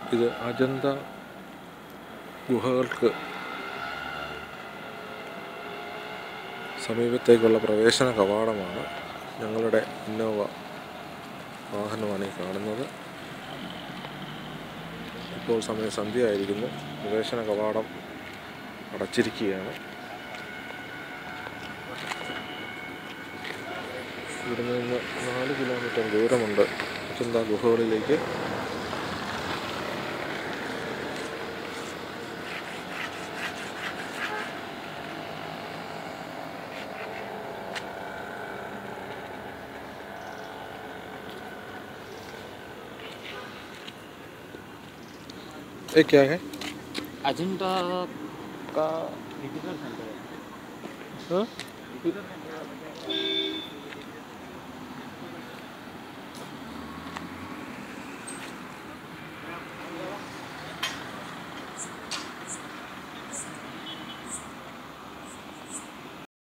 ഇത് അജന്ത ഗുഹകൾക്ക് സമീപത്തേക്കുള്ള പ്രവേശന കവാടമാണ് ഞങ്ങളുടെ ഇന്നോവ വാഹനമാണ് ഈ കാണുന്നത് ഇപ്പോൾ സമയം സന്ധ്യയായിരിക്കുന്നു പ്രവേശന കവാടം അടച്ചിരിക്കുകയാണ് ഇവിടെ നിന്ന് നാല് കിലോമീറ്റർ ദൂരമുണ്ട് അജന്ത ഗുഹകളിലേക്ക് ये क्या है अजंता का विजिटर सेंटर है हाँ? Visitor centre